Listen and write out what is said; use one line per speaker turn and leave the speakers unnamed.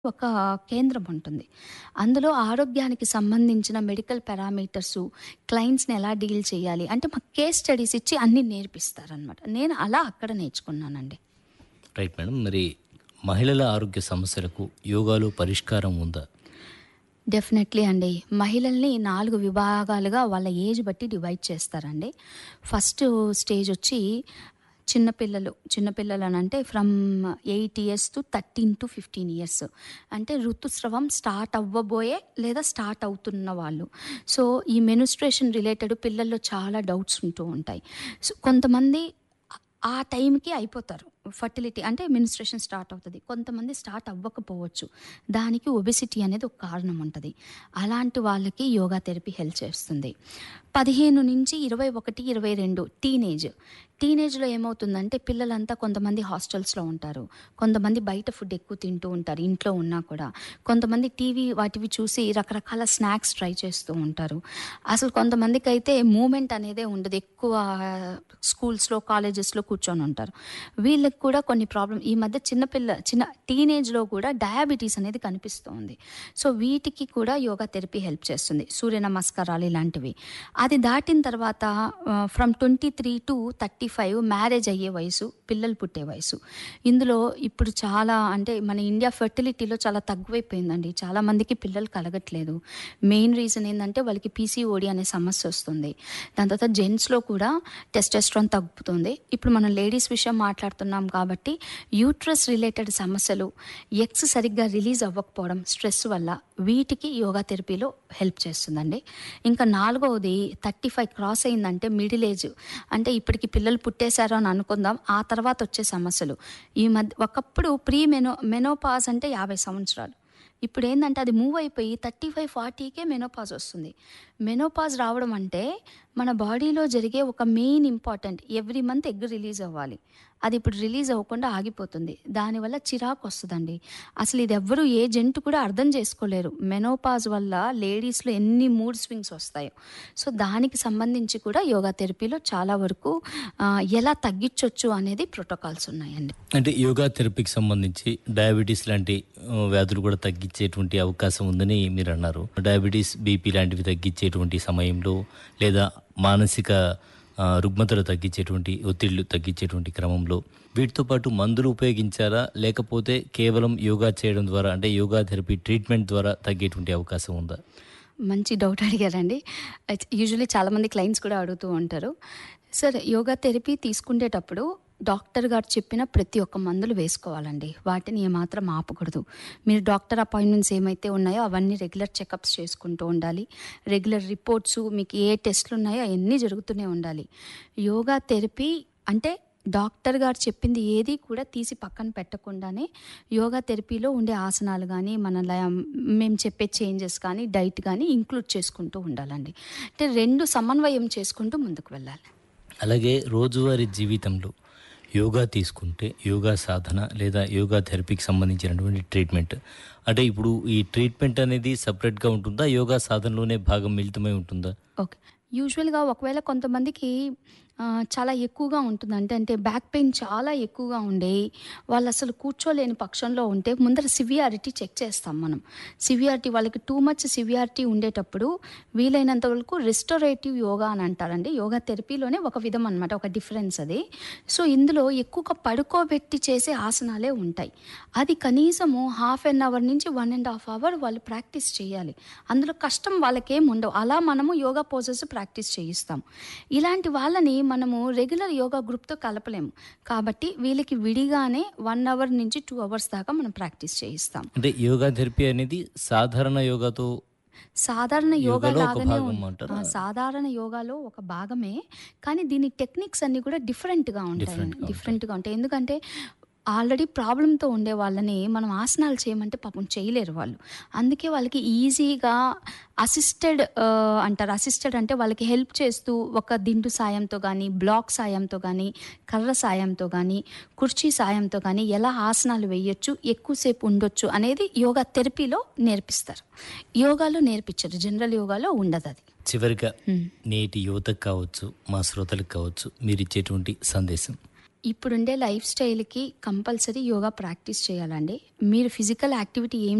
ఒక కేంద్రం ఉంటుంది. అందులో ఆరోగ్యానికి సంబంధించిన మెడికల్ పారామీటర్సు, క్లయింట్స్‌ని ఎలా డీల్ చేయాలి, అంటే మాకు కేస్ స్టడీస్ ఇచ్చి అన్నీ నేర్పిస్తారనమాట. నేను అలా అక్కడ నేర్చుకున్నానండి.
Right madam. మరి మహిళల ఆరోగ్య సమస్యలకు యోగాలో పరిష్కారం ఉందా?
డెఫినెట్లీ అండి. మహిళల్ని 4 విభాగాలుగా వాళ్ళ ఏజ్ బట్టి డివైడ్ చేస్తారండి. ఫస్ట్ స్టేజ్ వచ్చి చిన్న పిల్లలు. చిన్న పిల్లలనంటే ఫ్రమ్ 8 ఇయర్స్ టు 13-15 ఇయర్స్. అంటే ఋతుస్రవం స్టార్ట్ అవ్వబోయే లేదా స్టార్ట్ అవుతున్న వాళ్ళు. సో, ఈ మెన్స్ట్రుయేషన్ రిలేటెడ్ పిల్లల్లో చాలా డౌట్స్ ఉంటూ ఉంటాయి. సో, కొంతమంది ఆ టైంకి అయిపోతారు. ఫర్టిలిటీ అంటే మెన్స్ట్రుయేషన్ స్టార్ట్ అవుతది. కొంతమంది స్టార్ట్ అవ్వకపోవచ్చు. దానికి ఒబెసిటీ అనేది ఒక కారణం ఉంటది. అలాంటి వాళ్ళకి యోగా థెరపీ హెల్ప్ చేస్తుంది. 15 నుంచి 21, 22 టీనేజ్. టీనేజ్‌లో ఏమవుతుందంటే పిల్లలంతా కొంతమంది హాస్టల్స్‌లో ఉంటారు. కొంతమంది బయట ఫుడ్ ఎక్కువ తింటూ ఉంటారు ఇంట్లో ఉన్నా కూడా. కొంతమంది టీవీ వాటివి చూసి రకరకాల స్నాక్స్ ట్రై చేస్తూ ఉంటారు. అసలు కొంతమందికైతే మూవ్‌మెంట్ అనేదే ఉండదు. ఎక్కువ స్కూల్స్‌లో, కాలేజెస్‌లో కూర్చొని ఉంటారు. వీళ్ళకి కూడా కొన్ని ప్రాబ్లమ్ ఈ మధ్య చిన్న పిల్ల చిన్న టీనేజ్‌లో కూడా డయాబెటీస్ అనేది కనిపిస్తూ ఉంది. సో, వీటికి కూడా యోగా థెరపీ హెల్ప్ చేస్తుంది. సూర్య నమస్కారాలు ఇలాంటివి. అది దాటిన తర్వాత ఆహ్, ఫ్రమ్ 23-35 మ్యారేజ్ అయ్యే వయసు, పిల్లలు పుట్టే వయసు. ఇందులో ఇప్పుడు చాలా అంటే మన ఇండియా ఫెర్టిలిటీలో చాలా తక్కువైపోయిందండి. చాలా మందికి పిల్లలు కలగట్లేదు. మెయిన్ రీజన్ ఏందంటే వాళ్ళకి పీసీఓడీ అనే సమస్య వస్తుంది. దాని తర్వాత జెంట్స్‌లో కూడా టెస్టోస్టెరాన్ తగ్గుతుంది. ఇప్పుడు మనం లేడీస్ విషయం మాట్లాడుతున్నాం కాబట్టి యూట్రస్ రిలేటెడ్ సమస్యలు, ఎగ్స్ సరిగ్గా రిలీజ్ అవ్వకపోవడం స్ట్రెస్ వల్ల వీటికి యోగా థెరపీలో హెల్ప్ చేస్తుందండి. ఇంకా నాలుగవది 35 క్రాస్ అయిందంటే మిడిల్ ఏజ్. అంటే ఇప్పటికి పిల్లలు పుట్టేసారు అని అనుకుందాం. ఆ తర్వాత వచ్చే సమస్యలు. ఈ మధ్య ఒకప్పుడు ప్రీ మెనో మెనోపాజ్ అంటే 50 సంవత్సరాలు. ఇప్పుడేందంటే అది మూవ్ అయిపోయి 35, 40కే మెనోపాజ్ వస్తుంది. మెనోపాజ్ రావడం అంటే మన బాడీలో జరిగే ఒక main important every month egg release అవ్వాలి. అది ఇప్పుడు రిలీజ్ అవ్వకుండా ఆగిపోతుంది. దానివల్ల చిరాకు వస్తదండి. అసలు ఇది ఎవ్వరు ఏ జెంట్ కూడా అర్థం చేసుకోలేరు. మెనోపాజ్ వల్ల లేడీస్‌లో ఎన్ని మూడ్ స్వింగ్స్ వస్తాయో. సో, దానికి సంబంధించి కూడా యోగా థెరపీలో చాలా వరకు ఆహ్, ఎలా తగ్గించొచ్చు అనేది ప్రోటోకాల్స్ ఉన్నాయండి.
అంటే యోగా థెరపీకి సంబంధించి డయాబెటీస్ లాంటి ఆహ్, వ్యాధులు కూడా తగ్గించేటువంటి అవకాశం ఉందని మీరన్నారు. డయాబెటీస్, బీపీ లాంటివి తగ్గించేటువంటి సమయంలో లేదా మానసిక ఆహ్, రుగ్మతలు తగ్గించేటువంటి ఒత్తిళ్లు తగ్గించేటువంటి క్రమంలో వీటితో పాటు మందులు ఉపయోగించాలా? లేకపోతే కేవలం యోగా చేయడం ద్వారా అంటే యోగా థెరపీ ట్రీట్మెంట్ ద్వారా తగ్గేటువంటి అవకాశం ఉందా?
మంచి డౌట్ అడిగారండి. అయితే యూజువల్లీ చాలామంది క్లయింట్స్ కూడా అడుగుతూ ఉంటారు. సార్ యోగా థెరపీ తీసుకునేటప్పుడు డాక్టర్ గారు చెప్పిన ప్రతి ఒక్క మందులు వేసుకోవాలండి. వాటిని ఏమాత్రం ఆపకూడదు. మీరు డాక్టర్ అపాయింట్మెంట్స్ ఏమైతే ఉన్నాయో అవన్నీ రెగ్యులర్ చెకప్స్ చేసుకుంటూ ఉండాలి. రెగ్యులర్ రిపోర్ట్స్ మీకు ఏ టెస్ట్‌లు ఉన్నాయో అయన్నీ జరుగుతూనే ఉండాలి. యోగా థెరపీ అంటే డాక్టర్ గారు చెప్పింది ఏది కూడా తీసి పక్కన పెట్టకుండానే యోగా థెరపీలో ఉండే ఆసనాలు గానీ, మన ల మేము చెప్పే చేంజెస్ కానీ, డైట్ గానీ ఇంక్లూడ్ చేసుకుంటూ ఉండాలండి. అంటే 2 సమన్వయం చేసుకుంటూ ముందుకు వెళ్ళాలి.
అలాగే రోజువారీ జీవితంలో యోగా తీసుకుంటే యోగా సాధన లేదా యోగా థెరపీకి సంబంధించినటువంటి ట్రీట్మెంట్ అంటే ఇప్పుడు ఈ ట్రీట్మెంట్ అనేది సపరేట్‌గా ఉంటుందా? యోగా సాధనలోనే భాగం మిళితమై ఉంటుందా?
ఓకే. యూజువల్‌గా ఒకవేళ కొంతమందికి ఆహ్, చాలా ఎక్కువగా ఉంటుంది. అంటే అంటే బ్యాక్ పెయిన్ చాలా ఎక్కువగా ఉండి వాళ్ళు అసలు కూర్చోలేని పక్షంలో ఉంటే ముందర సివియారిటీ చెక్ చేస్తాం మనం. సివియారిటీ వాళ్ళకి టూ మచ్ సివియారిటీ ఉండేటప్పుడు వీలైనంత వరకు రెస్టోరేటివ్ యోగా అని అంటారండి. యోగా థెరపీలోనే ఒక విధం అనమాట. ఒక డిఫరెన్స్ అది. సో, ఇందులో ఎక్కువగా పడుకోబెట్టి చేసే ఆసనాలే ఉంటాయి. అది కనీసము హాఫ్ ఎన్ అవర్ నుంచి 1 ½ అవర్ వాళ్ళు ప్రాక్టీస్ చేయాలి. అందులో కష్టం వాళ్ళకేం ఉండవు. అలా మనము యోగా పోజెస్ ప్రాక్టీస్ చేయిస్తాం. ఇలాంటి వాళ్ళని మనము రెగ్యులర్ యోగా గ్రూప్‌తో కలపలేము. కాబట్టి వీళ్ళకి విడిగానే 1 అవర్ నుంచి 2 అవర్స్ దాకా మనం ప్రాక్టీస్ చేయిస్తాం.
అంటే యోగా థెరపీ అనేది సాధారణ యోగాతో
సాధారణ యోగా
యోగాలో ఒక
లాగానే
భాగం
ఉం
అంటారా?
ఆ! సాధారణ యోగాలో ఒక భాగమే. కానీ దీని టెక్నిక్స్ అన్నీ కూడా డిఫరెంట్‌గా ఉంటాయండి.
డిఫరెంట్‌గా ఉంటాయి.
డిఫరెంట్‌గా ఉంటాయి. ఎందుకంటే ఆల్రెడీ ప్రాబ్లమ్‌తో ఉండే వాళ్ళని మనం ఆసనాలు చేయమంటే పాపం చేయలేరు వాళ్ళు. అందుకే వాళ్ళకి ఈజీగా అసిస్టెడ్ ఆహ్, అంటారు. అసిస్టెడ్ అంటే వాళ్ళకి హెల్ప్ చేస్తూ ఒక దిండు సాయంతో గానీ, బ్లాక్ సాయంతో గానీ, కర్ర సాయంతో గానీ, కుర్చీ సాయంతో గానీ ఎలా ఆసనాలు వేయొచ్చు, ఎక్కువసేపు ఉండొచ్చు అనేది యోగా థెరపీలో నేర్పిస్తారు. యోగాలో నేర్పించరు. జనరల్ యోగాలో ఉండదది.
చివరిగా
హ్మ్.
నేటి యువతకు కావచ్చు, మా శ్రోతలకు కావచ్చు మీరిచ్చేటువంటి సందేశం?
ఇప్పుడుండే లైఫ్ స్టైల్‌కి కంపల్సరీ యోగా ప్రాక్టీస్ చేయాలండి. మీరు ఫిజికల్ యాక్టివిటీ ఏం